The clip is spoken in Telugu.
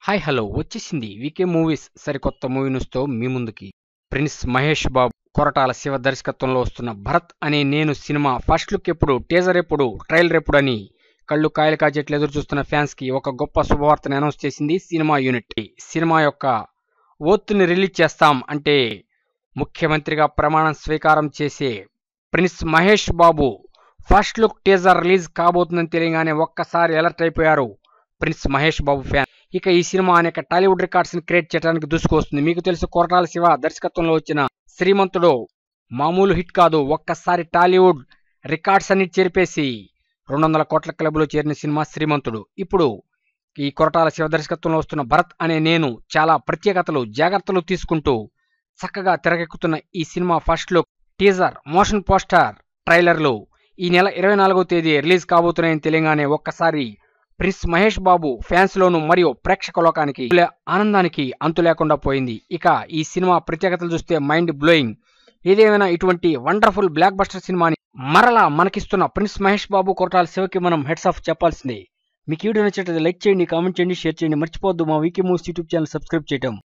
హాయ్ హలో వచ్చేసింది వీకే మూవీస్ సరికొత్త మూవీ న్యూస్తో మీ ముందుకి ప్రిన్స్ మహేష్ బాబు కొరటాల శివ దర్శకత్వంలో వస్తున్న భరత్ అనే నేను సినిమా ఫస్ట్ లుక్ ఎప్పుడు టీజర్ ఎప్పుడు ట్రైలర్ ఎప్పుడు అని కళ్ళు కాయలు కాచేట్లు ఎదురు చూస్తున్న ఫ్యాన్స్ కి ఒక గొప్ప శుభవార్తను అనౌన్స్ చేసింది సినిమా యూనిట్ ఈ సినిమా యొక్క ఓత్తుని రిలీజ్ చేస్తాం అంటే ముఖ్యమంత్రిగా ప్రమాణం స్వీకారం చేసే prince Mahesh Babu first look teaser release కాబోతుందని తెలియగానే ఒక్కసారి అలర్ట్ అయిపోయారు ప్రిన్స్ మహేష్ బాబు ఫ్యాన్ ఇక ఈ సినిమా అనేక టాలీవుడ్ రికార్డ్స్ ని క్రియేట్ చేయడానికి దూసుకొస్తుంది మీకు తెలుసు కొరటాల శివ దర్శకత్వంలో వచ్చిన శ్రీమంతుడు మామూలు హిట్ కాదు ఒక్కసారి టాలీవుడ్ రికార్డ్స్ అన్ని చెరిపేసి రెండు వందల కోట్ల క్లబ్లో చేరిన సినిమా శ్రీమంతుడు ఇప్పుడు ఈ కొరటాల శివ దర్శకత్వంలో వస్తున్న భరత్ అనే నేను చాలా ప్రత్యేకతలు జాగ్రత్తలు తీసుకుంటూ చక్కగా తెరకెక్కుతున్న ఈ సినిమా first look teaser motion poster ట్రైలర్లు ఈ నెల ఇరవై నాలుగో తేదీ రిలీజ్ కాబోతున్నాయని తెలియగానే ఒక్కసారి ప్రిన్స్ మహేష్ బాబు ఫ్యాన్స్ లోను మరియు ప్రేక్షక లోకానికి ఆనందానికి అంతు లేకుండా పోయింది ఇక ఈ సినిమా ప్రత్యేకతలు చూస్తే మైండ్ బ్లోయింగ్ ఏదేమైనా ఇటువంటి వండర్ఫుల్ బ్లాక్ బస్టర్ సినిమాని మరలా మనకిస్తున్న ప్రిన్స్ మహేష్ బాబు కొరటాల శివకి మనం హెడ్స్ ఆఫ్ చెప్పాల్సిందే మీకు ఈ వీడియో నచ్చినట్లయితే లైక్ చేయండి కామెంట్ చేయండి షేర్ చేయండి మర్చిపోవద్దు మా VK movies YouTube channel subscribe చేయటం